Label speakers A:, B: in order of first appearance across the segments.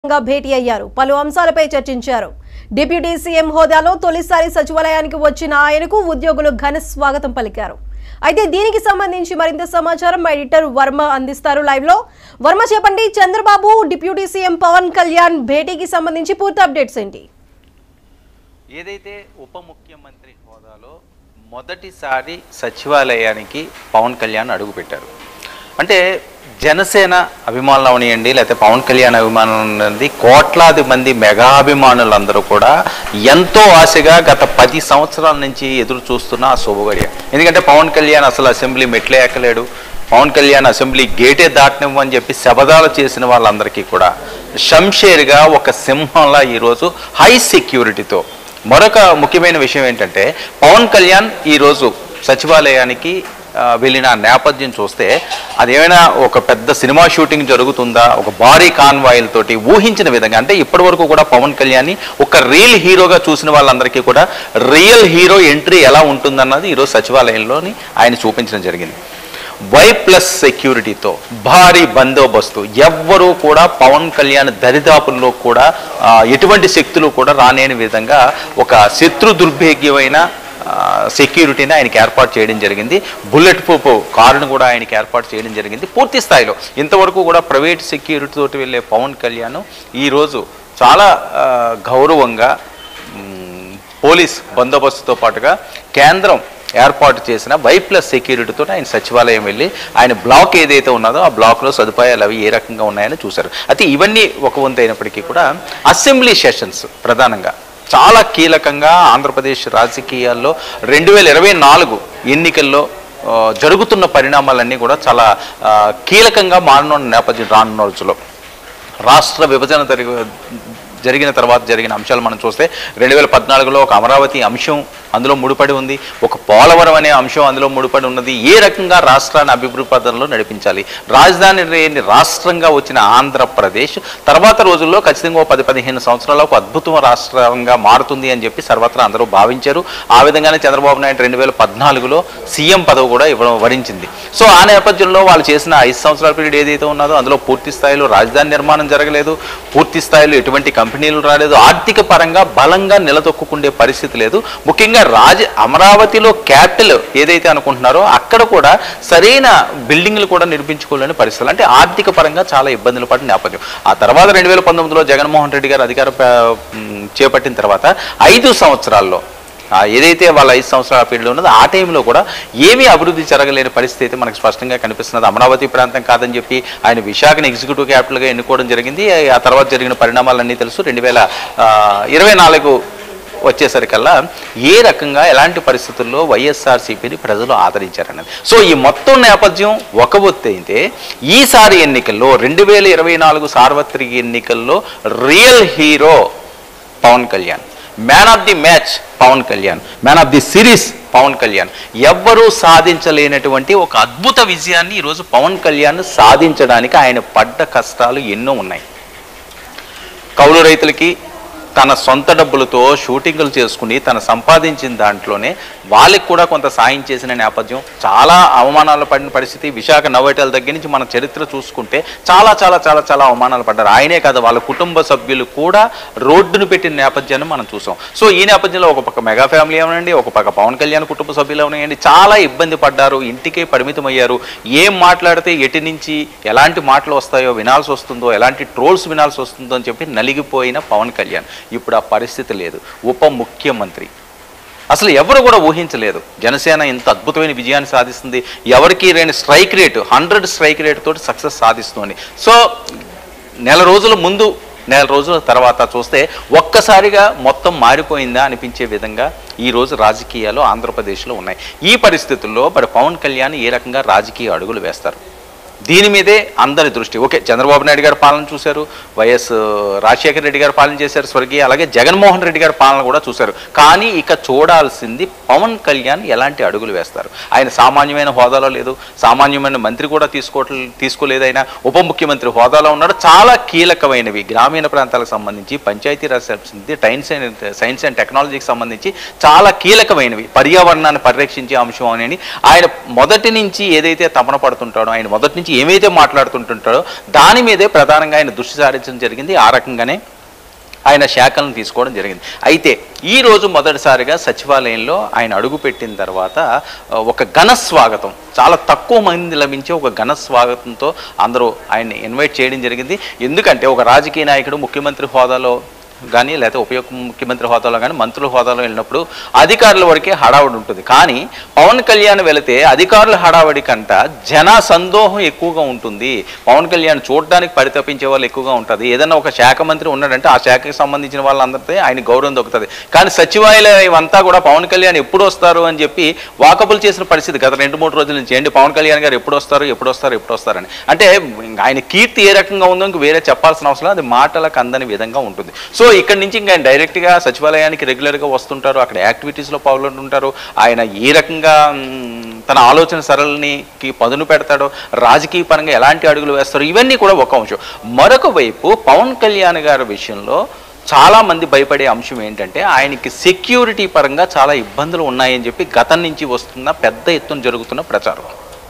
A: గా భేటీ అయ్యారు పలు అంశాలపై చర్చించారు డిప్యూటీ సీఎం హోదాలో తొలిసారి సచివాలయానికి వచ్చిన ఆయనకు ఉద్యోగులు ఘన స్వాగతం పలికారు అయితే దీనికి సంబంధించి మరింత సమాచారం మా ఎడిటర్ వర్మ అందిస్తారు లైవ్ లో వర్మ చెప్పండి చంద్రబాబు డిప్యూటీ సీఎం పవన్ కళ్యాణ్ భేటీకి సంబంధించి పూర్తి అప్డేట్స్ ఏంటి
B: ఏదైతే ఉప ముఖ్యమంత్రి హోదాలో మొదటిసారి సచివాలయానికి పవన్ కళ్యాణ్ అడుగుపెట్టారు అంటే జనసేన అభిమానులు అవనియండి లేకపోతే పవన్ కళ్యాణ్ అభిమానులు ఉన్నది కోట్లాది మంది మెగా అభిమానులందరూ కూడా ఎంతో ఆశగా గత పది సంవత్సరాల నుంచి ఎదురు చూస్తున్న ఆ శుభగడియ ఎందుకంటే పవన్ కళ్యాణ్ అసలు అసెంబ్లీ మెట్లే ఎక్కలేడు పవన్ కళ్యాణ్ అసెంబ్లీ గేటే దాటనివ్వని చెప్పి శబదాలు చేసిన వాళ్ళందరికీ కూడా షంషేర్గా ఒక సింహంలా ఈరోజు హై సెక్యూరిటీతో మరొక ముఖ్యమైన విషయం ఏంటంటే పవన్ కళ్యాణ్ ఈరోజు సచివాలయానికి ఆ, వెళ్ళిన నేపథ్యం చూస్తే అదేమైనా ఒక పెద్ద సినిమా షూటింగ్ జరుగుతుందా ఒక భారీ కాన్వాయిలతోటి ఊహించిన విధంగా అంటే ఇప్పటి వరకు కూడా పవన్ కళ్యాణ్ని ఒక రియల్ హీరోగా చూసిన వాళ్ళందరికీ కూడా రియల్ హీరో ఎంట్రీ ఎలా ఉంటుందన్నది ఈరోజు సచివాలయంలోని ఆయన చూపించడం జరిగింది వై ప్లస్ సెక్యూరిటీతో భారీ బందోబస్తు ఎవ్వరూ కూడా పవన్ కళ్యాణ్ దరిదాపుల్లో కూడా ఆ, ఎటువంటి శక్తులు కూడా రానేని విధంగా ఒక శత్రు దుర్భేగ్యమైన ఆ, సెక్యూరిటీని ఆయనకి ఏర్పాటు చేయడం జరిగింది బుల్లెట్ ప్రూఫ్ కారును కూడా ఆయనకి ఏర్పాటు చేయడం జరిగింది పూర్తి స్థాయిలో ఇంతవరకు కూడా ప్రైవేట్ సెక్యూరిటీ తోటి వెళ్ళే పవన్ కళ్యాణ్ ఈరోజు చాలా ఆ, గౌరవంగా మ్, పోలీస్ బందోబస్తుతో పాటుగా కేంద్రం ఏర్పాటు చేసిన వై ప్లస్ సెక్యూరిటీతో ఆయన సచివాలయం వెళ్ళి ఆయన బ్లాక్ ఏదైతే ఉన్నదో ఆ బ్లాక్లో సదుపాయాలు అవి ఏ రకంగా ఉన్నాయని చూశారు అయితే ఇవన్నీ ఒక వంతు అయినప్పటికీ కూడా అసెంబ్లీ సెషన్స్ ప్రధానంగా చాలా కీలకంగా ఆంధ్రప్రదేశ్ రాజకీయాల్లో రెండు వేల ఇరవై నాలుగు ఎన్నికల్లో ఆ, జరుగుతున్న పరిణామాలన్నీ కూడా చాలా ఆ, కీలకంగా మారనున్న నేపథ్యం రానున్న రోజుల్లో రాష్ట్ర విభజన జరిగి జరిగిన తర్వాత జరిగిన అంశాలు మనం చూస్తే రెండు వేల పద్నాలుగులో ఒక అమరావతి అంశం అందులో ముడిపడి ఉంది ఒక పోలవరం అనే అంశం అందులో ముడిపడి ఉన్నది ఏ రకంగా రాష్ట్రాన్ని అభివృద్ధి పథంలో నడిపించాలి రాజధాని లేని రాష్ట్రంగా వచ్చిన ఆంధ్రప్రదేశ్ తర్వాత రోజుల్లో ఖచ్చితంగా ఒక పది పదిహేను సంవత్సరాల్లో ఒక అద్భుతం రాష్ట్రంగా మారుతుంది అని చెప్పి సర్వత్రా అందరూ భావించారు ఆ విధంగానే చంద్రబాబు నాయుడు రెండు వేల పద్నాలుగులో సీఎం పదవి కూడా ఇవ్వడం వరించింది సో ఆ నేపథ్యంలో వాళ్ళు చేసిన ఐదు సంవత్సరాల పీరియడ్ ఏదైతే ఉన్నదో అందులో పూర్తి స్థాయిలో రాజధాని నిర్మాణం జరగలేదు పూర్తి స్థాయిలో ఎటువంటి కంపెనీలు రాలేదు ఆర్థిక పరంగా బలంగా నిలదొక్కుండే పరిస్థితి లేదు ముఖ్యంగా రాజ అమరావతిలో క్యాపిటల్ ఏదైతే అనుకుంటున్నారో అక్కడ కూడా సరైన బిల్డింగ్లు కూడా నిర్మించుకోలేని పరిస్థితులు అంటే ఆర్థిక పరంగా చాలా ఇబ్బందులు పడిన నేపథ్యం ఆ తర్వాత రెండు వేల పంతొమ్మిదిలో జగన్మోహన్ రెడ్డి గారు అధికారం ప- మ్, చేపట్టిన తర్వాత ఐదు సంవత్సరాల్లో ఆ ఏదైతే వాళ్ళ ఐదు సంవత్సరాల పీరియడ్ ఉన్నదో ఆ టైంలో కూడా ఏమీ అభివృద్ధి జరగలేని పరిస్థితి అయితే మనకు స్పష్టంగా కనిపిస్తున్నది అమరావతి ప్రాంతం కాదని చెప్పి ఆయన విశాఖని ఎగ్జిక్యూటివ్ క్యాపిటల్గా ఎన్నుకోవడం జరిగింది ఆ తర్వాత జరిగిన పరిణామాలన్నీ తెలుసు రెండు వేల ఇరవై నాలుగు వచ్చేసరికల్లా ఏ రకంగా ఎలాంటి పరిస్థితుల్లో వైఎస్ఆర్సీపీని ప్రజలు ఆదరించారన్నది సో ఈ మొత్తం నేపథ్యం ఒక ఒత్తి అయితే ఈసారి ఎన్నికల్లో రెండు వేల ఇరవై నాలుగు సార్వత్రిక ఎన్నికల్లో real hero Pawan Kalyan man of the match Pawan Kalyan man of the series Pawan Kalyan ఎవ్వరూ సాధించలేనటువంటి ఒక అద్భుత విజయాన్ని ఈరోజు పవన్ కళ్యాణ్ సాధించడానికి ఆయన పడ్డ కష్టాలు ఎన్నో ఉన్నాయి కౌలు రైతులకి తన సొంత డబ్బులతో షూటింగులు చేసుకుని తన సంపాదించిన దాంట్లోనే వాళ్ళకి కూడా కొంత సాయం చేసిన నేపథ్యం చాలా అవమానాలు పడిన పరిస్థితి విశాఖ నవ్వేటల దగ్గర నుంచి మన చరిత్ర చూసుకుంటే చాలా చాలా చాలా చాలా అవమానాలు పడ్డారు ఆయనే కాదు వాళ్ళ కుటుంబ సభ్యులు కూడా రోడ్డును పెట్టిన నేపథ్యాన్ని మనం చూసాం సో ఈ నేపథ్యంలో ఒక పక్క మెగా ఫ్యామిలీ ఏమనండి ఒక పక్క పవన్ కళ్యాణ్ కుటుంబ సభ్యులు ఏమనండి చాలా ఇబ్బంది పడ్డారు ఇంటికే పరిమితం అయ్యారు ఏం మాట్లాడితే ఎటు నుంచి ఎలాంటి మాటలు వస్తాయో వినాల్సి వస్తుందో ఎలాంటి ట్రోల్స్ వినాల్సి వస్తుందో అని చెప్పి నలిగిపోయిన పవన్ కళ్యాణ్ ఇప్పుడు ఆ పరిస్థితి లేదు ఉప ముఖ్యమంత్రి అసలు ఎవరు కూడా ఊహించలేదు జనసేన ఇంత అద్భుతమైన విజయాన్ని సాధిస్తుంది ఎవరికి లేని strike rate hundred strike rate తోటి సక్సెస్ సాధిస్తుంది సో నెల రోజుల ముందు నెల రోజుల తర్వాత చూస్తే ఒక్కసారిగా మొత్తం మారిపోయిందా అనిపించే విధంగా ఈ రోజు రాజకీయాలు ఆంధ్రప్రదేశ్లో ఉన్నాయి ఈ పరిస్థితుల్లో మరి పవన్ కళ్యాణ్ ఏ రకంగా రాజకీయ అడుగులు వేస్తారు దీని మీదే అందరి దృష్టి ఓకే చంద్రబాబు నాయుడు గారి పాలన చూశారు వైఎస్ రాజశేఖర రెడ్డి గారు పాలన చేశారు స్వర్గీయ అలాగే జగన్మోహన్ రెడ్డి గారి పాలన కూడా చూశారు కానీ ఇక చూడాల్సింది పవన్ కళ్యాణ్ ఎలాంటి అడుగులు వేస్తారు ఆయన సామాన్యమైన హోదాలో లేదు సామాన్యమైన మంత్రి కూడా తీసుకోవట్లే తీసుకోలేదు ఆయన ఉప ముఖ్యమంత్రి హోదాలో ఉన్నాడు చాలా కీలకమైనవి గ్రామీణ ప్రాంతాలకు సంబంధించి పంచాయతీరాజ్ సంబంధించి టైన్స్ అండ్ సైన్స్ అండ్ టెక్నాలజీకి సంబంధించి చాలా కీలకమైనవి పర్యావరణాన్ని పరిరక్షించే అంశం అని ఆయన మొదటి నుంచి ఏదైతే తపన పడుతుంటాడో ఆయన మొదటి నుంచి సంబంధించి ఏమైతే మాట్లాడుతుంటుంటాడో దాని మీదే ప్రధానంగా ఆయన దృష్టి సారించడం జరిగింది ఆ రకంగానే ఆయన శాఖలను తీసుకోవడం జరిగింది అయితే ఈ రోజు మొదటిసారిగా సచివాలయంలో ఆయన అడుగుపెట్టిన తర్వాత ఆ, ఒక ఘన స్వాగతం చాలా తక్కువ మంది లభించే ఒక ఘన స్వాగతంతో అందరూ ఆయన్ని ఇన్వైట్ చేయడం జరిగింది ఎందుకంటే ఒక రాజకీయ నాయకుడు ముఖ్యమంత్రి హోదాలో కానీ లేకపోతే ఉపయోగ ముఖ్యమంత్రి హోదాలో కానీ మంత్రుల హోదాలో వెళ్ళినప్పుడు అధికారుల వరకే హడావుడి ఉంటుంది కానీ పవన్ కళ్యాణ్ వెళితే అధికారుల హడావుడి కంట జన సందోహం ఎక్కువగా ఉంటుంది పవన్ కళ్యాణ్ చూడడానికి పరితపించే వాళ్ళు ఎక్కువగా ఉంటుంది ఏదైనా ఒక శాఖ మంత్రి ఉన్నాడంటే ఆ శాఖకి సంబంధించిన వాళ్ళందరితో ఆయన గౌరవం దొక్కుతుంది కానీ సచివాలయం అంతా కూడా పవన్ కళ్యాణ్ ఎప్పుడు వస్తారు అని చెప్పి వాకబుల్ చేసిన పరిస్థితి గత రెండు మూడు రోజుల నుంచి ఏంటి పవన్ కళ్యాణ్ గారు ఎప్పుడు వస్తారు ఎప్పుడు వస్తారు ఎప్పుడు వస్తారని అంటే ఇంక ఆయన కీర్తి ఏ రకంగా ఉందో ఇంక వేరే చెప్పాల్సిన అవసరం లేదు. అది మాటలకు అందని విధంగా ఉంటుంది సో ఇక్కడ నుంచి ఇంకా ఆయన డైరెక్ట్గా సచివాలయానికి రెగ్యులర్గా వస్తుంటారు అక్కడ యాక్టివిటీస్లో పాల్గొంటుంటారు ఆయన ఏ రకంగా మ్, తన ఆలోచన సరళికి పదును పెడతాడో రాజకీయ పరంగా ఎలాంటి అడుగులు వేస్తారో ఇవన్నీ కూడా ఒక అంశం మరొక వైపు పవన్ కళ్యాణ్ గారి విషయంలో చాలా మంది భయపడే అంశం ఏంటంటే ఆయనకి సెక్యూరిటీ పరంగా చాలా ఇబ్బందులు ఉన్నాయని చెప్పి గతం నుంచి వస్తున్న పెద్ద ఎత్తున జరుగుతున్న ప్రచారం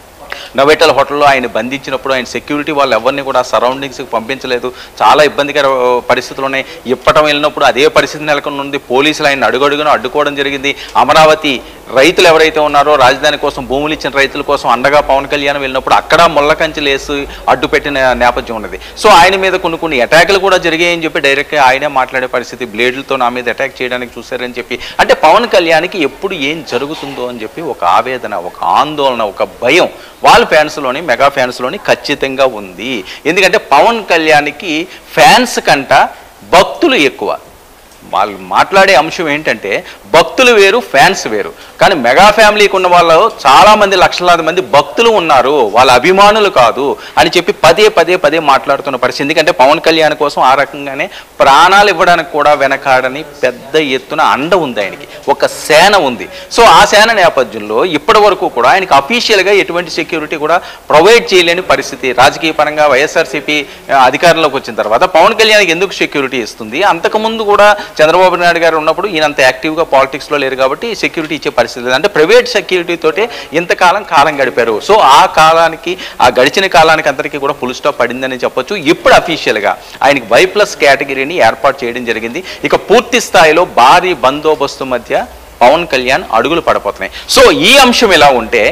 B: నవేటల్ హోటల్లో ఆయన బంధించినప్పుడు ఆయన సెక్యూరిటీ వాళ్ళు ఎవరిని కూడా సరౌండింగ్స్కి పంపించలేదు చాలా ఇబ్బందికర ఆ, పరిస్థితులు ఉన్నాయి ఇప్పటం వెళ్ళినప్పుడు అదే పరిస్థితి నెలకొని ఉంది పోలీసులు ఆయన అడుగడుగున అడ్డుకోవడం జరిగింది అమరావతి రైతులు ఎవరైతే ఉన్నారో రాజధాని కోసం భూములు ఇచ్చిన రైతుల కోసం అండగా పవన్ కళ్యాణ్ వెళ్ళినప్పుడు అక్కడ ముళ్ళకంచెలు వేసి అడ్డు పెట్టిన నేపథ్యం ఉన్నది సో ఆయన మీద కొన్ని కొన్ని అటాకులు కూడా జరిగాయని చెప్పి డైరెక్ట్గా ఆయనే మాట్లాడే పరిస్థితి బ్లేడ్లతో నా మీద అటాక్ చేయడానికి చూశారని చెప్పి అంటే పవన్ కళ్యాణ్కి ఎప్పుడు ఏం జరుగుతుందో అని చెప్పి ఒక ఆవేదన ఒక ఆందోళన ఒక భయం వాళ్ళ ఫ్యాన్స్లోని మెగా ఫ్యాన్స్లోని ఖచ్చితంగా ఉంది ఎందుకంటే పవన్ కళ్యాణ్కి ఫ్యాన్స్ కంట భక్తులు ఎక్కువ వాళ్ళు మాట్లాడే అంశం ఏంటంటే భక్తులు వేరు ఫ్యాన్స్ వేరు కానీ మెగా ఫ్యామిలీకి ఉన్న వాళ్ళు చాలా మంది లక్షలాది మంది భక్తులు ఉన్నారు వాళ్ళ అభిమానులు కాదు అని చెప్పి పదే పదే పదే మాట్లాడుతున్న పరిస్థితి ఎందుకంటే పవన్ కళ్యాణ్ కోసం ఆ రకంగానే ప్రాణాలు ఇవ్వడానికి కూడా వెనకాడని పెద్ద ఎత్తున అండ ఉంది ఆయనకి ఒక సేన ఉంది సో ఆ సేన నేపథ్యంలో ఇప్పటి వరకు కూడా ఆయనకి అఫీషియల్గా ఎటువంటి సెక్యూరిటీ కూడా ప్రొవైడ్ చేయలేని పరిస్థితి రాజకీయ పరంగా వైఎస్ఆర్సీపీ ఆ, అధికారంలోకి వచ్చిన తర్వాత పవన్ కళ్యాణ్కి ఎందుకు సెక్యూరిటీ ఇస్తుంది అంతకుముందు కూడా చంద్రబాబు నాయుడు గారు ఉన్నప్పుడు ఈయన అంత యాక్టివ్గా పాలిటిక్స్లో లేరు కాబట్టి సెక్యూరిటీ ఇచ్చే పరిస్థితి లేదు అంటే ప్రైవేట్ సెక్యూరిటీ తోటే ఇంతకాలం కాలం గడిపారు సో ఆ కాలానికి ఆ గడిచిన కాలానికి అందరికీ కూడా ఫుల్ స్టాప్ పడిందని చెప్పొచ్చు ఇప్పుడు అఫీషియల్గా ఆయనకి వై ప్లస్ కేటగిరీని ఏర్పాటు చేయడం జరిగింది ఇక పూర్తి స్థాయిలో భారీ బందోబస్తు మధ్య పవన్ కళ్యాణ్ అడుగులు పడపోతున్నాయి సో ఈ అంశం ఎలా ఉంటే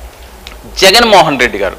B: జగన్మోహన్ రెడ్డి గారు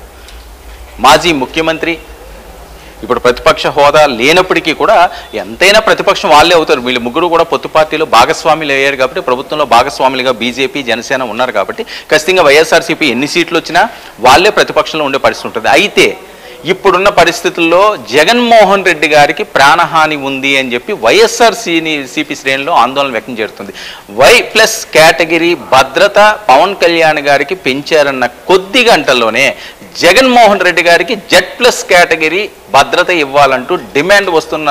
B: మాజీ ముఖ్యమంత్రి ఇప్పుడు ప్రతిపక్ష హోదా లేనప్పటికీ కూడా ఎంతైనా ప్రతిపక్షం వాళ్ళే అవుతారు వీళ్ళు ముగ్గురు కూడా పొత్తు పార్టీలో భాగస్వాములు అయ్యారు కాబట్టి ప్రభుత్వంలో భాగస్వాములుగా బీజేపీ జనసేన ఉన్నారు కాబట్టి ఖచ్చితంగా వైఎస్ఆర్సీపీ ఎన్ని సీట్లు వచ్చినా వాళ్ళే ప్రతిపక్షంలో ఉండే పరిస్థితి ఉంటుంది అయితే ఇప్పుడున్న పరిస్థితుల్లో జగన్మోహన్ రెడ్డి గారికి ప్రాణహాని ఉంది అని చెప్పి వైఎస్ఆర్ సిని సిపి శ్రేణిలో ఆందోళన వ్యక్తం చేస్తుంది వై ప్లస్ కేటగిరీ భద్రత పవన్ కళ్యాణ్ గారికి పెంచారన్న కొద్ది గంటల్లోనే జగన్మోహన్ రెడ్డి గారికి జెడ్ ప్లస్ కేటగిరీ భద్రత ఇవ్వాలంటూ డిమాండ్ వస్తున్న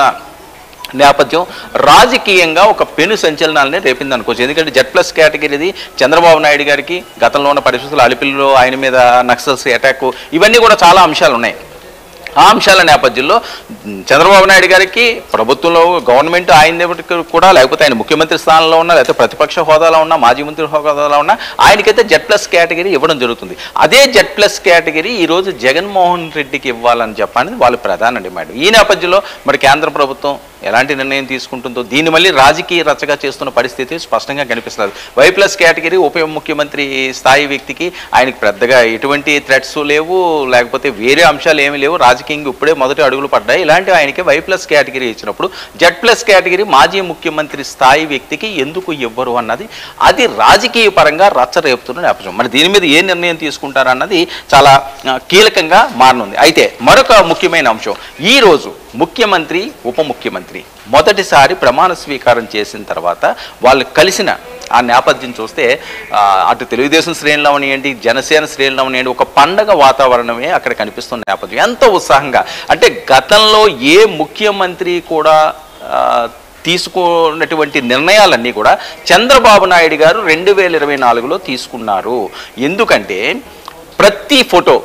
B: నేపథ్యం రాజకీయంగా ఒక పెను సంచలనాలనే రేపింది అనుకోవచ్చు ఎందుకంటే జెడ్ ప్లస్ కేటగిరీది చంద్రబాబు నాయుడు గారికి గతంలో ఉన్న పరిస్థితులు అలిపిల్లో ఆయన మీద నక్సల్స్ అటాక్ ఇవన్నీ కూడా చాలా అంశాలు ఉన్నాయి ఆ అంశాల నేపథ్యంలో ఉమ్, చంద్రబాబు నాయుడు గారికి ప్రభుత్వంలో గవర్నమెంట్ ఆయన కూడా లేకపోతే ఆయన ముఖ్యమంత్రి స్థానంలో ఉన్నా లేకపోతే ప్రతిపక్ష హోదాలో ఉన్నా మాజీ మంత్రి హోదాలో ఉన్నా ఆయనకైతే జెడ్ ప్లస్ కేటగిరీ ఇవ్వడం జరుగుతుంది అదే జెడ్ ప్లస్ కేటగిరీ ఈరోజు జగన్మోహన్ రెడ్డికి ఇవ్వాలని చెప్పనేది వాళ్ళ ప్రధాన డిమాండ్ ఈ నేపథ్యంలో మరి కేంద్ర ప్రభుత్వం ఎలాంటి నిర్ణయం తీసుకుంటుందో దీన్ని మళ్ళీ రాజకీయ రచ్చగా చేస్తున్న పరిస్థితి స్పష్టంగా కనిపిస్తుంది వై ప్లస్ కేటగిరీ ఉప ముఖ్యమంత్రి స్థాయి వ్యక్తికి ఆయనకి పెద్దగా ఎటువంటి థ్రెట్స్ లేవు లేకపోతే వేరే అంశాలు ఏమీ లేవు రాజకీయంగా ఇప్పుడే మొదటి అడుగులు పడ్డాయి ఇలాంటి ఆయనకి వై ప్లస్ కేటగిరీ ఇచ్చినప్పుడు జెడ్ ప్లస్ కేటగిరీ మాజీ ముఖ్యమంత్రి స్థాయి వ్యక్తికి ఎందుకు ఇవ్వరు అన్నది అది రాజకీయ పరంగా రచ్చ రేపుతున్న నేపథ్యం మరి దీని మీద ఏ నిర్ణయం తీసుకుంటారన్నది చాలా ఆ, కీలకంగా మారనుంది అయితే మరొక ముఖ్యమైన అంశం ఈ రోజు ముఖ్యమంత్రి ఉప ముఖ్యమంత్రి మొదటిసారి ప్రమాణ స్వీకారం చేసిన తర్వాత వాళ్ళు కలిసిన ఆ నేపథ్యం చూస్తే ఆ, అటు తెలుగుదేశం శ్రేణిలో ఉన్నాయండి జనసేన శ్రేణిలో ఉన్నాయండి ఒక పండగ వాతావరణమే అక్కడ కనిపిస్తున్న నేపథ్యం ఎంతో ఉత్సాహంగా అంటే గతంలో ఏ ముఖ్యమంత్రి కూడా ఆ, తీసుకున్నటువంటి నిర్ణయాలన్నీ కూడా చంద్రబాబు నాయుడు గారు రెండు వేల ఇరవై నాలుగులో తీసుకున్నారు ఎందుకంటే ప్రతి ఫోటో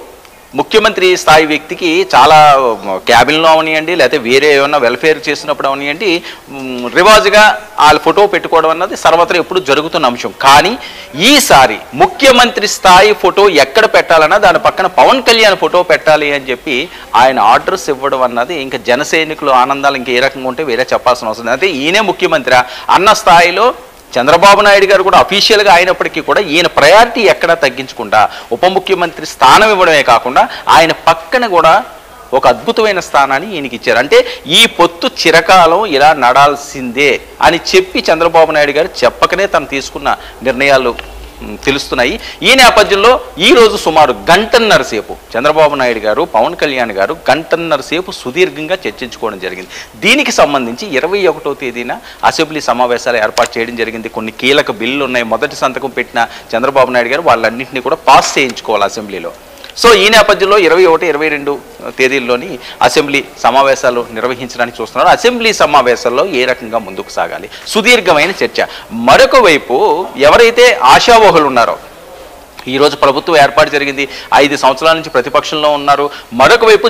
B: ముఖ్యమంత్రి స్థాయి వ్యక్తికి చాలా క్యాబిన్లో అవనియండి లేకపోతే వేరే ఏమన్నా వెల్ఫేర్ చేసినప్పుడు అవనియండి మ్, రివాజుగా వాళ్ళ ఫోటో పెట్టుకోవడం అన్నది సర్వత్రా ఎప్పుడు జరుగుతున్న అంశం కానీ ఈసారి ముఖ్యమంత్రి స్థాయి ఫోటో ఎక్కడ పెట్టాలన్నా దాని పక్కన పవన్ కళ్యాణ్ ఫోటో పెట్టాలి అని చెప్పి ఆయన ఆర్డర్స్ ఇవ్వడం అన్నది ఇంకా జన సైనికులు ఆనందాలు ఇంకా ఏ రకంగా ఉంటే వేరే చెప్పాల్సిన అవసరం లేదు అయితే ఈయనే ముఖ్యమంత్రి అన్న స్థాయిలో చంద్రబాబు నాయుడు గారు కూడా అఫీషియల్గా అయినప్పటికీ కూడా ఈయన ప్రయారిటీ ఎక్కడా తగ్గించకుండా ఉప ముఖ్యమంత్రి స్థానం ఇవ్వడమే కాకుండా ఆయన పక్కన కూడా ఒక అద్భుతమైన స్థానాన్ని ఈయనకి ఇచ్చారు అంటే ఈ పొత్తు చిరకాలం ఇలా నడాల్సిందే అని చెప్పి చంద్రబాబు నాయుడు గారు చెప్పకనే తను తీసుకున్న నిర్ణయాలు మ్, తెలుస్తున్నాయి ఈ నేపథ్యంలో ఈ రోజు సుమారు గంటన్నర సేపు చంద్రబాబు నాయుడు గారు పవన్ కళ్యాణ్ గారు గంటన్నర సేపు సుదీర్ఘంగా చర్చించుకోవడం జరిగింది దీనికి సంబంధించి ఇరవై ఒకటో తేదీన అసెంబ్లీ సమావేశాలు ఏర్పాటు చేయడం జరిగింది కొన్ని కీలక బిల్లులు ఉన్నాయి మొదటి సంతకం పెట్టిన చంద్రబాబు నాయుడు గారు వాళ్ళన్నింటినీ కూడా పాస్ చేయించుకోవాలి అసెంబ్లీలో సో ఈ నేపథ్యంలో ఇరవై ఒకటి ఇరవై రెండు తేదీల్లోని అసెంబ్లీ సమావేశాలు నిర్వహించడానికి చూస్తున్నారు అసెంబ్లీ సమావేశాల్లో ఏ రకంగా ముందుకు సాగాలి సుదీర్ఘమైన చర్చ మరొక వైపు ఎవరైతే ఆశావహులు ఉన్నారో ఈరోజు ప్రభుత్వం ఏర్పాటు జరిగింది ఐదు సంవత్సరాల నుంచి ప్రతిపక్షంలో ఉన్నారు మరొక వైపు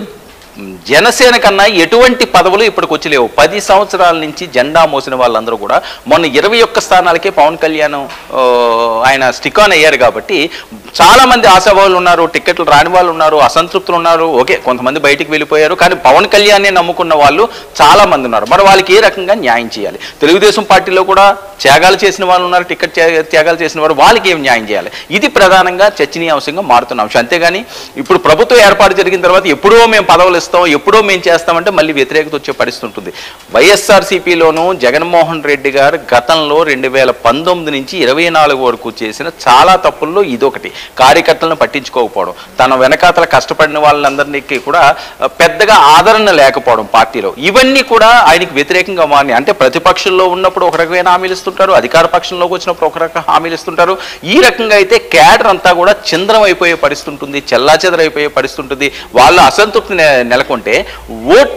B: జనసేన కన్నా ఎటువంటి పదవులు ఇప్పటికి వచ్చి లేవు పది సంవత్సరాల నుంచి జెండా మోసిన వాళ్ళందరూ కూడా మొన్న ఇరవై ఒక్క స్థానాలకే పవన్ కళ్యాణ్ ఆ, ఆయన స్టిక్ ఆన్ అయ్యారు కాబట్టి చాలా మంది ఆశావాళ్ళు ఉన్నారు టికెట్లు రాని వాళ్ళు ఉన్నారు అసంతృప్తులు ఉన్నారు ఓకే కొంతమంది బయటికి వెళ్ళిపోయారు కానీ పవన్ కళ్యాణ్నే నమ్ముకున్న వాళ్ళు చాలా మంది ఉన్నారు మరి వాళ్ళకి ఏ రకంగా న్యాయం చేయాలి తెలుగుదేశం పార్టీలో కూడా త్యాగాలు చేసిన వాళ్ళు ఉన్నారు టికెట్ త్యా- త్యాగాలు చేసిన వారు వాళ్ళకి ఏం న్యాయం చేయాలి ఇది ప్రధానంగా చర్చనీయాంశంగా మారుతున్న అంశం అంతేగాని ఇప్పుడు ప్రభుత్వం ఏర్పాటు జరిగిన తర్వాత ఎప్పుడో మేము పదవులు ఇస్తాం ఎప్పుడో మేము చేస్తామంటే మళ్ళీ వ్యతిరేకత వచ్చే పరిస్థితి ఉంటుంది వైఎస్ఆర్సీపీలోనూ జగన్మోహన్ రెడ్డి గారు గతంలో రెండు వేల పంతొమ్మిది నుంచి ఇరవై నాలుగు వరకు చేసిన చాలా తప్పుల్లో ఇదొకటి కార్యకర్తలను పట్టించుకోకపోవడం తన వెనకాతల కష్టపడిన వాళ్ళందరికీ కూడా ఆ, పెద్దగా ఆదరణ లేకపోవడం పార్టీలో ఇవన్నీ కూడా ఆయనకి వ్యతిరేకంగా మారి అంటే ప్రతిపక్షంలో ఉన్నప్పుడు ఒక రకమైన హామీలు ఇస్తుంటారు అధికార పక్షంలోకి వచ్చినప్పుడు ఒక రకం హామీలు ఇస్తుంటారు ఈ రకంగా అయితే క్యాడర్ అంతా కూడా చింద్రం అయిపోయే పరిస్థితి ఉంటుంది చెల్లాచెదరైపోయే పరిస్థితి ఉంటుంది వాళ్ళ అసంతృప్తి నె- నెలకొంటే ఓట్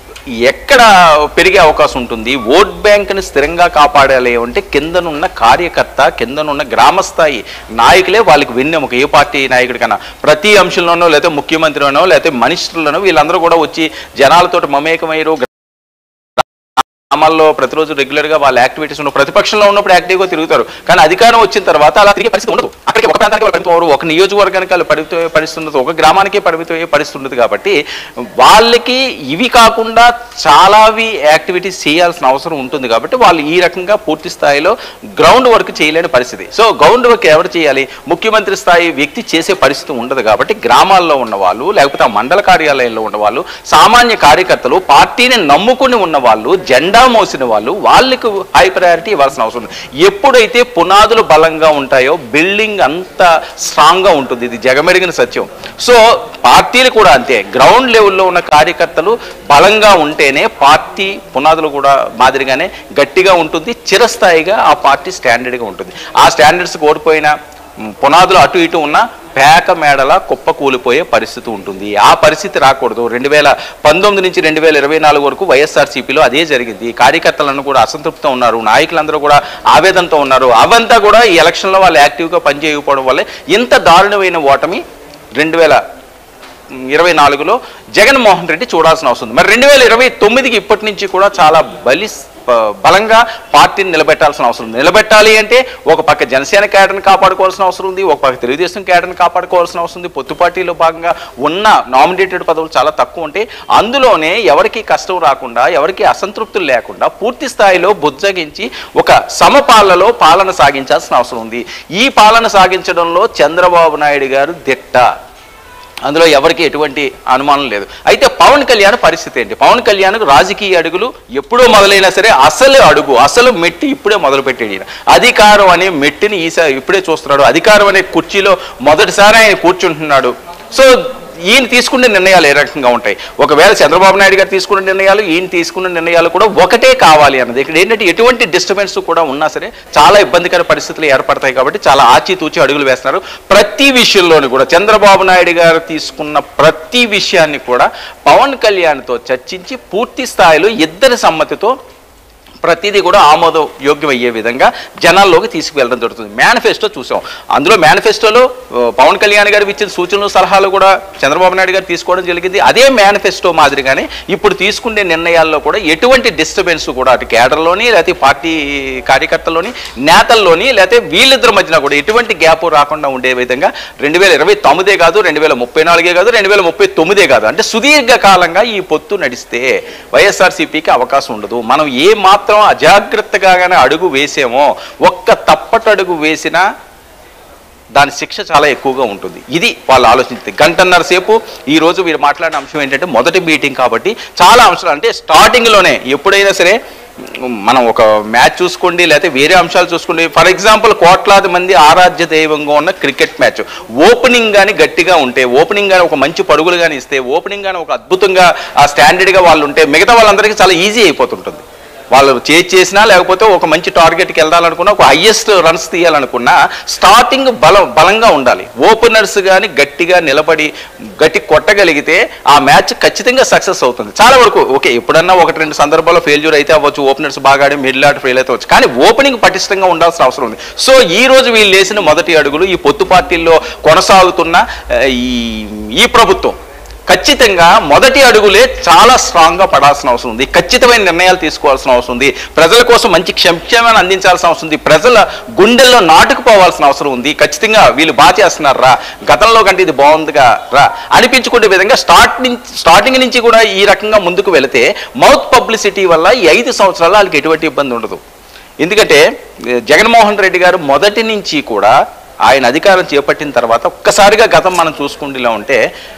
B: ఎక్కడ పెరిగే అవకాశం ఉంటుంది ఓట్ బ్యాంక్ని స్థిరంగా కాపాడాలి అంటే కిందనున్న కార్యకర్త కిందనున్న గ్రామస్థాయి నాయకులే వాళ్ళకి వెన్నెముక ఏ పార్టీ నాయకుడికైనా ప్రతి అంశంలోనో లేకపోతే ముఖ్యమంత్రిలోనో లేకపోతే మనిషుల్లోనో వీళ్ళందరూ కూడా వచ్చి జనాలతోటి మమేకమయ్యారు గ్రామాల్లో ప్రతిరోజు రెగ్యులర్ గా వాళ్ళ యాక్టివిటీస్ ఉన్న ప్రతిపక్షంలో ఉన్నప్పుడు యాక్టివ్గా తిరుగుతారు కానీ అధికారం వచ్చిన తర్వాత అలా తిరిగే పరిస్థితి ఉండదు అక్కడికి ఒక ప్రాంతానికి వాళ్ళు పరిమితం అవ్వరు. ఒక నియోజకవర్గానికి వాళ్ళు పరిమితం అయ్యే పరిస్థితి ఉండదు ఒక గ్రామానికి పరిమితం అయ్యే పరిస్థితి ఉండదు కాబట్టి వాళ్ళకి ఇవి కాకుండా చాలావి యాక్టివిటీస్ చేయాల్సిన అవసరం ఉంటుంది కాబట్టి వాళ్ళు ఈ రకంగా పూర్తి స్థాయిలో గ్రౌండ్ వర్క్ చేయలేని పరిస్థితి సో గ్రౌండ్ వర్క్ ఎవరు చేయాలి ముఖ్యమంత్రి స్థాయి వ్యక్తి చేసే పరిస్థితి ఉండదు కాబట్టి గ్రామాల్లో ఉన్న వాళ్ళు లేకపోతే ఆ మండల కార్యాలయంలో ఉన్న వాళ్ళు సామాన్య కార్యకర్తలు పార్టీని నమ్ముకుని ఉన్న వాళ్ళు జెండా మోసిన వాళ్ళు వాళ్ళకి హై ప్రయారిటీ ఇవ్వాల్సిన అవసరం ఉంది ఎప్పుడైతే పునాదులు బలంగా ఉంటాయో బిల్డింగ్ అంత స్ట్రాంగ్గా ఉంటుంది ఇది జగమెరిగిన సత్యం సో పార్టీలు కూడా అంతే గ్రౌండ్ లెవెల్లో ఉన్న కార్యకర్తలు బలంగా ఉంటేనే పార్టీ పునాదులు కూడా మాదిరిగానే గట్టిగా ఉంటుంది చిరస్థాయిగా ఆ పార్టీ స్టాండర్డ్గా ఉంటుంది ఆ స్టాండర్డ్స్ ఓడిపోయిన మ్, పునాదులు అటు ఇటు ఉన్న పేక మేడల కుప్ప కూలిపోయే పరిస్థితి ఉంటుంది ఆ పరిస్థితి రాకూడదు రెండు వేల పంతొమ్మిది నుంచి రెండు వేల ఇరవై నాలుగు వరకు వైఎస్ఆర్సీపీలో అదే జరిగింది కార్యకర్తలను కూడా అసంతృప్తితో ఉన్నారు నాయకులందరూ కూడా ఆవేదనతో ఉన్నారు అవంతా కూడా ఈ ఎలక్షన్లో వాళ్ళు యాక్టివ్గా పనిచేయకపోవడం వల్లే ఇంత దారుణమైన ఓటమి రెండు వేల ఇరవై నాలుగులో జగన్మోహన్ రెడ్డి చూడాల్సిన అవసరం ఉంది మరి రెండు వేల ఇరవై తొమ్మిదికి ఇప్పటి నుంచి కూడా చాలా బలి ప- బలంగా పార్టీని నిలబెట్టాల్సిన అవసరం ఉంది నిలబెట్టాలి అంటే ఒక పక్క జనసేన క్యాడర్ని కాపాడుకోవాల్సిన అవసరం ఉంది ఒక పక్క తెలుగుదేశం క్యాడర్ని కాపాడుకోవాల్సిన అవసరం ఉంది పొత్తు పార్టీలో భాగంగా ఉన్న నామినేటెడ్ పదవులు చాలా తక్కువ ఉంటాయి అందులోనే ఎవరికి కష్టం రాకుండా ఎవరికి అసంతృప్తులు లేకుండా పూర్తి స్థాయిలో బుజ్జగించి ఒక సమపాలలో పాలన సాగించాల్సిన అవసరం ఉంది ఈ పాలన సాగించడంలో చంద్రబాబు నాయుడు గారు దిట్ట అందులో ఎవరికి ఎటువంటి అనుమానం లేదు అయితే పవన్ కళ్యాణ్ పరిస్థితి ఏంటి పవన్ కళ్యాణ్ రాజకీయ అడుగులు ఎప్పుడో మొదలైనా సరే అసలు అడుగు అసలు మెట్టి ఇప్పుడే మొదలు పెట్టాడు ఈయన అధికారం అనే మెట్టిని ఈసారి ఇప్పుడే చూస్తున్నాడు అధికారం అనే కుర్చీలో మొదటిసారి ఆయన కూర్చుంటున్నాడు సో ఈయన తీసుకునే నిర్ణయాలు ఏ రకంగా ఉంటాయి ఒకవేళ చంద్రబాబు నాయుడు గారు తీసుకున్న నిర్ణయాలు ఈయన తీసుకున్న నిర్ణయాలు కూడా ఒకటే కావాలి అన్నది ఇక్కడ ఏంటంటే ఎటువంటి డిస్టర్బెన్స్ కూడా ఉన్నా సరే చాలా ఇబ్బందికర పరిస్థితులు ఏర్పడతాయి కాబట్టి చాలా ఆచితూచి అడుగులు వేస్తున్నారు ప్రతి విషయంలోనూ కూడా చంద్రబాబు నాయుడు గారు తీసుకున్న ప్రతి విషయాన్ని కూడా పవన్ కళ్యాణ్తో చర్చించి పూర్తి స్థాయిలో ఇద్దరి సమ్మతితో ప్రతిదీ కూడా ఆమోదం యోగ్యం అయ్యే విధంగా జనాల్లోకి తీసుకువెళ్ళడం జరుగుతుంది మేనిఫెస్టో చూసాం అందులో మేనిఫెస్టోలో ఆ, పవన్ కళ్యాణ్ గారు ఇచ్చిన సూచనలు సలహాలు కూడా చంద్రబాబు నాయుడు గారు తీసుకోవడం జరిగింది అదే మేనిఫెస్టో మాదిరిగానే ఇప్పుడు తీసుకునే నిర్ణయాల్లో కూడా ఎటువంటి డిస్టర్బెన్స్ కూడా అటు కేడర్లోని లేకపోతే పార్టీ కార్యకర్తల్లోని నేతల్లోని లేకపోతే వీళ్ళిద్దరి మధ్యన కూడా ఎటువంటి గ్యాప్ రాకుండా ఉండే విధంగా రెండు వేల ఇరవై తొమ్మిదే కాదు రెండు వేల ముప్పై నాలుగే కాదు రెండు వేల ముప్పై తొమ్మిదే కాదు అంటే సుదీర్ఘ కాలంగా ఈ పొత్తు నడిస్తే వైఎస్ఆర్సీపీకి అవకాశం ఉండదు మనం ఏ మాత్రం అజాగ్రత్తగానే అడుగు వేసామో ఒక్క తప్పట అడుగు వేసినా దాని శిక్ష చాలా ఎక్కువగా ఉంటుంది ఇది వాళ్ళు ఆలోచించింది గంటన్నర సేపు ఈ రోజు వీరు మాట్లాడిన అంశం ఏంటంటే మొదటి మీటింగ్ కాబట్టి చాలా అంశాలు అంటే స్టార్టింగ్లోనే ఎప్పుడైనా సరే మనం ఒక మ్యాచ్ చూసుకోండి లేకపోతే వేరే అంశాలు చూసుకోండి ఫర్ ఎగ్జాంపుల్ కోట్లాది మంది ఆరాధ్య దైవంగా ఉన్న క్రికెట్ మ్యాచ్ ఓపెనింగ్ కానీ గట్టిగా ఉంటే ఓపెనింగ్ కానీ ఒక మంచి పరుగులు కానీ ఇస్తే ఓపెనింగ్ కానీ ఒక అద్భుతంగా ఆ స్టాండర్డ్గా వాళ్ళు ఉంటే మిగతా వాళ్ళందరికీ చాలా ఈజీ అయిపోతుంటుంది వాళ్ళు చేజ్ చేసినా లేకపోతే ఒక మంచి టార్గెట్కి వెళ్ళాలనుకున్నా ఒక హయ్యెస్ట్ రన్స్ తీయాలనుకున్నా స్టార్టింగ్ బలం బలంగా ఉండాలి ఓపెనర్స్ కానీ గట్టిగా నిలబడి గట్టి కొట్టగలిగితే ఆ మ్యాచ్ ఖచ్చితంగా సక్సెస్ అవుతుంది చాలా వరకు ఓకే ఎప్పుడన్నా ఒకటి రెండు సందర్భాల్లో ఫెయిల్యూర్ అయితే అవ్వచ్చు ఓపెనర్స్ బాగా ఆడి మిడిల్ ఆర్డర్ ఫెయిల్ అయితే అవ్వచ్చు కానీ ఓపెనింగ్ పటిష్టంగా ఉండాల్సిన అవసరం ఉంది సో ఈ రోజు వీళ్ళు వేసిన మొదటి అడుగులు ఈ పొత్తు పార్టీల్లో కొనసాగుతున్న ఆ, ఈ ఈ ప్రభుత్వం ఖచ్చితంగా మొదటి అడుగులే చాలా స్ట్రాంగ్గా పడాల్సిన అవసరం ఉంది ఖచ్చితమైన నిర్ణయాలు తీసుకోవాల్సిన అవసరం ఉంది ప్రజల కోసం మంచి క్షేమాన్ని అందించాల్సిన అవసరం ఉంది ప్రజల గుండెల్లో నాటుకుపోవాల్సిన అవసరం ఉంది ఖచ్చితంగా వీళ్ళు బాగా చేస్తున్నారు రా గతంలో కంటే ఇది బాగుందిగా రా అనిపించుకునే విధంగా స్టార్ట్ నుంచి స్టార్టింగ్ నుంచి కూడా ఈ రకంగా ముందుకు వెళితే మౌత్ పబ్లిసిటీ వల్ల ఈ ఐదు సంవత్సరాలు వాళ్ళకి ఎటువంటి ఇబ్బంది ఉండదు ఎందుకంటే ఏ, జగన్మోహన్ రెడ్డి గారు మొదటి నుంచి కూడా ఆయన అధికారం చేపట్టిన తర్వాత ఒక్కసారిగా గతం మనం చూసుకుంటూలా ఉంటే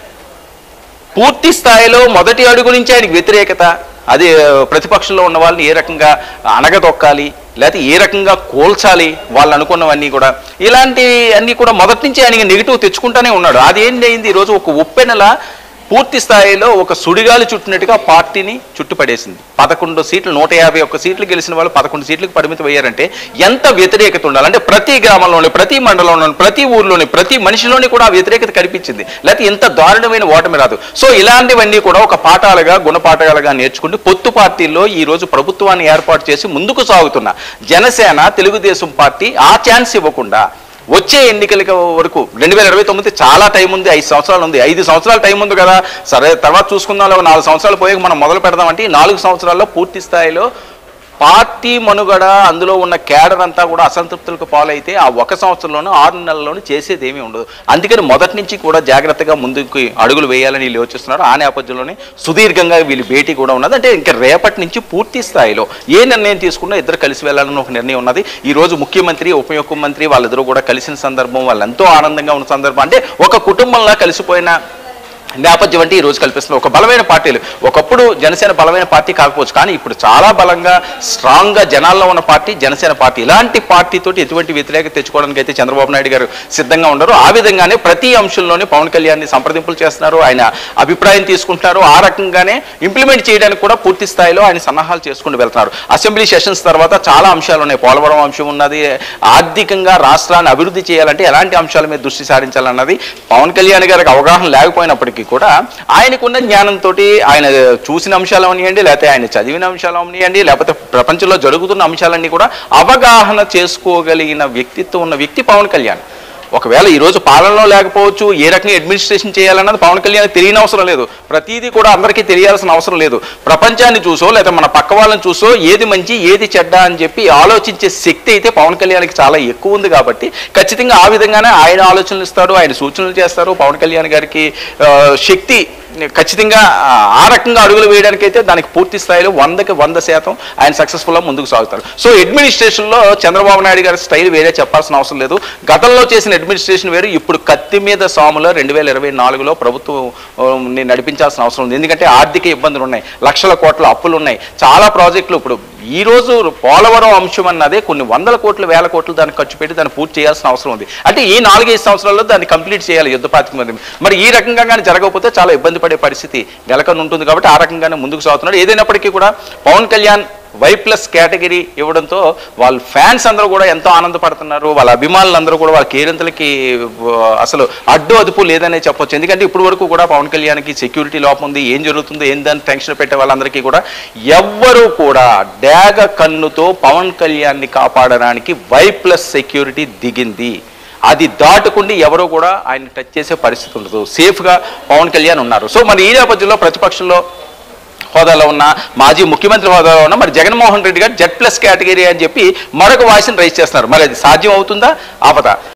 B: పూర్తి స్థాయిలో మొదటి అడుగు నుంచి ఆయనకి వ్యతిరేకత అది ఆ, ప్రతిపక్షంలో ఉన్న వాళ్ళని ఏ రకంగా అణగదొక్కాలి లేకపోతే ఏ రకంగా కోల్చాలి వాళ్ళు అనుకున్నవన్నీ కూడా ఇలాంటి అన్నీ కూడా మొదటి నుంచి ఆయనకి నెగిటివ్ తెచ్చుకుంటానే ఉన్నాడు అది ఏంటి అయింది ఈరోజు ఒక ఉప్పెనల పూర్తి స్థాయిలో ఒక సుడిగాలి చుట్టినట్టుగా పార్టీని చుట్టుపడేసింది పదకొండు సీట్లు నూట యాభై ఒక్క సీట్లు గెలిచిన వాళ్ళు పదకొండు సీట్లకు పరిమితం అయ్యారంటే ఎంత వ్యతిరేకత ఉండాలి అంటే ప్రతి గ్రామంలోని ప్రతి మండలంలోని ప్రతి ఊర్లోని ప్రతి మనిషిలోని కూడా ఆ వ్యతిరేకత కనిపించింది లేకపోతే ఎంత దారుణమైన ఓటమి రాదు సో ఇలాంటివన్నీ కూడా ఒక పాఠాలుగా గుణపాఠాలుగా నేర్చుకుంటూ పొత్తు పార్టీల్లో ఈ రోజు ప్రభుత్వాన్ని ఏర్పాటు చేసి ముందుకు సాగుతున్న జనసేన తెలుగుదేశం పార్టీ ఆ ఛాన్స్ ఇవ్వకుండా వచ్చే ఎన్నికల వరకు రెండు వేల ఇరవై తొమ్మిది చాలా టైం ఉంది ఐదు సంవత్సరాలు ఉంది ఐదు సంవత్సరాల టైం ఉంది కదా సరే తర్వాత చూసుకుందాం ఒక నాలుగు సంవత్సరాలు పోయాక మనం మొదలు పెడదామంటే ఈ నాలుగు సంవత్సరాల్లో పూర్తి స్థాయిలో పార్టీ మనుగడ అందులో ఉన్న కేడర్ అంతా కూడా అసంతృప్తులకు పాలైతే ఆ ఒక సంవత్సరంలోనూ ఆరు నెలల్లోనూ చేసేది ఏమీ ఉండదు అందుకని మొదటి నుంచి కూడా జాగ్రత్తగా ముందుకు అడుగులు వేయాలని వీళ్ళు యోచిస్తున్నారు ఆ నేపథ్యంలోనే సుదీర్ఘంగా వీళ్ళు భేటీ కూడా ఉన్నది అంటే ఇంకా రేపటి నుంచి పూర్తి స్థాయిలో ఏ నిర్ణయం తీసుకున్నా ఇద్దరు కలిసి వెళ్ళాలని ఒక నిర్ణయం ఉన్నది ఈ రోజు ముఖ్యమంత్రి ఉప ముఖ్యమంత్రి వాళ్ళిద్దరూ కూడా కలిసిన సందర్భం వాళ్ళు ఎంతో ఆనందంగా ఉన్న సందర్భం అంటే ఒక కుటుంబంలా కలిసిపోయిన నేపథ్యం అంటే ఈ రోజు కల్పిస్తున్న ఒక బలమైన పార్టీలు ఒకప్పుడు జనసేన బలమైన పార్టీ కాకపోవచ్చు కానీ ఇప్పుడు చాలా బలంగా స్ట్రాంగ్గా జనాల్లో ఉన్న పార్టీ జనసేన పార్టీ ఇలాంటి పార్టీతోటి ఎటువంటి వ్యతిరేకత తెచ్చుకోవడానికి అయితే చంద్రబాబు నాయుడు గారు సిద్ధంగా ఉండరు ఆ విధంగానే ప్రతి అంశంలోనే పవన్ కళ్యాణ్ని సంప్రదింపులు చేస్తున్నారు ఆయన అభిప్రాయం తీసుకుంటున్నారు ఆ రకంగానే ఇంప్లిమెంట్ చేయడానికి కూడా పూర్తి స్థాయిలో ఆయన సన్నాహాలు చేసుకుంటూ వెళ్తున్నారు అసెంబ్లీ సెషన్స్ తర్వాత చాలా అంశాలు ఉన్నాయి పోలవరం అంశం ఉన్నది ఆర్థికంగా రాష్ట్రాన్ని అభివృద్ధి చేయాలంటే ఎలాంటి అంశాల మీద దృష్టి సారించాలన్నది పవన్ కళ్యాణ్ గారికి అవగాహన లేకపోయినప్పటికీ కూడా ఆయనకున్న జ్ఞానంతో ఆయన చూసిన అంశాలు అవనియండి లేకపోతే ఆయన చదివిన అంశాలు అవనియండి లేకపోతే ప్రపంచంలో జరుగుతున్న అంశాలన్నీ కూడా అవగాహన చేసుకోగలిగిన వ్యక్తిత్వం ఉన్న వ్యక్తి పవన్ కళ్యాణ్ ఒకవేళ ఈ రోజు పాలనలో లేకపోవచ్చు ఏ రకంగా అడ్మినిస్ట్రేషన్ చేయాలన్నది పవన్ కళ్యాణ్ తెలియని అవసరం లేదు ప్రతిదీ కూడా అందరికీ తెలియాల్సిన అవసరం లేదు ప్రపంచాన్ని చూసో లేదా మన పక్క వాళ్ళని చూసో ఏది మంచి ఏది చెడ్డ అని చెప్పి ఆలోచించే శక్తి అయితే పవన్ కళ్యాణ్కి చాలా ఎక్కువ ఉంది కాబట్టి ఖచ్చితంగా ఆ విధంగానే ఆయన ఆలోచనలు ఇస్తాడు ఆయన సూచనలు చేస్తారు పవన్ కళ్యాణ్ గారికి ఆ, శక్తి ఖచ్చితంగా ఆ, ఆ రకంగా అడుగులు వేయడానికి అయితే దానికి పూర్తి స్థాయిలో వందకి వంద శాతం ఆయన సక్సెస్ఫుల్గా ముందుకు సాగుతారు సో అడ్మినిస్ట్రేషన్లో చంద్రబాబు నాయుడు గారి స్టైల్ వేరే చెప్పాల్సిన అవసరం లేదు గతంలో చేసిన అడ్మినిస్ట్రేషన్ వేరు ఇప్పుడు కత్తి మీద సాములో రెండు వేల ఇరవై నాలుగులో ప్రభుత్వం ఆ, ని నడిపించాల్సిన అవసరం ఉంది ఎందుకంటే ఆర్థిక ఇబ్బందులు ఉన్నాయి లక్షల కోట్ల అప్పులు ఉన్నాయి చాలా ప్రాజెక్టులు ఇప్పుడు ఈ రోజు పోలవరం అంశం అన్నదే కొన్ని వందల కోట్లు వేల కోట్లు దానికి ఖర్చు పెట్టి దాన్ని పూర్తి చేయాల్సిన అవసరం ఉంది అంటే ఈ నాలుగైదు సంవత్సరాల్లో దాన్ని కంప్లీట్ చేయాలి యుద్ధ ప్రాతిపదిక మీద మరి ఈ రకంగా కానీ జరగకపోతే చాలా ఇబ్బంది పడే పరిస్థితి నెలకొని ఉంటుంది కాబట్టి ఆ రకంగానే ముందుకు సాగుతున్నాడు ఏదైనప్పటికీ కూడా Pawan Kalyan Y plus category ఇవ్వడంతో వాళ్ళ ఫ్యాన్స్ అందరూ కూడా ఎంతో ఆనందపడుతున్నారు వాళ్ళ అభిమానులు అందరూ కూడా వాళ్ళ కేరింతలకి ఆ, అసలు అడ్డు అదుపు లేదనే చెప్పొచ్చు ఎందుకంటే ఇప్పుడు వరకు కూడా పవన్ కళ్యాణ్కి సెక్యూరిటీ లోపం ఉంది ఏం జరుగుతుందో ఏం దాన్ని టెన్షన్ పెట్టే వాళ్ళందరికీ కూడా ఎవ్వరూ కూడా డాగ కన్నుతో పవన్ కళ్యాణ్ని కాపాడడానికి వై ప్లస్ సెక్యూరిటీ దిగింది అది దాటుకుండి ఎవరు కూడా ఆయన టచ్ చేసే పరిస్థితి ఉండదు సేఫ్గా పవన్ కళ్యాణ్ ఉన్నారు సో మరి ఈ నేపథ్యంలో ప్రతిపక్షంలో హోదాలో ఉన్న మాజీ ముఖ్యమంత్రి హోదాలో ఉన్న మరి జగన్మోహన్ రెడ్డి గారు జెడ్ ప్లస్ కేటగిరీ అని చెప్పి మరొక వాయిస్ని రైజ్ చేస్తున్నారు మరి అది సాధ్యం అవుతుందా ఆపదా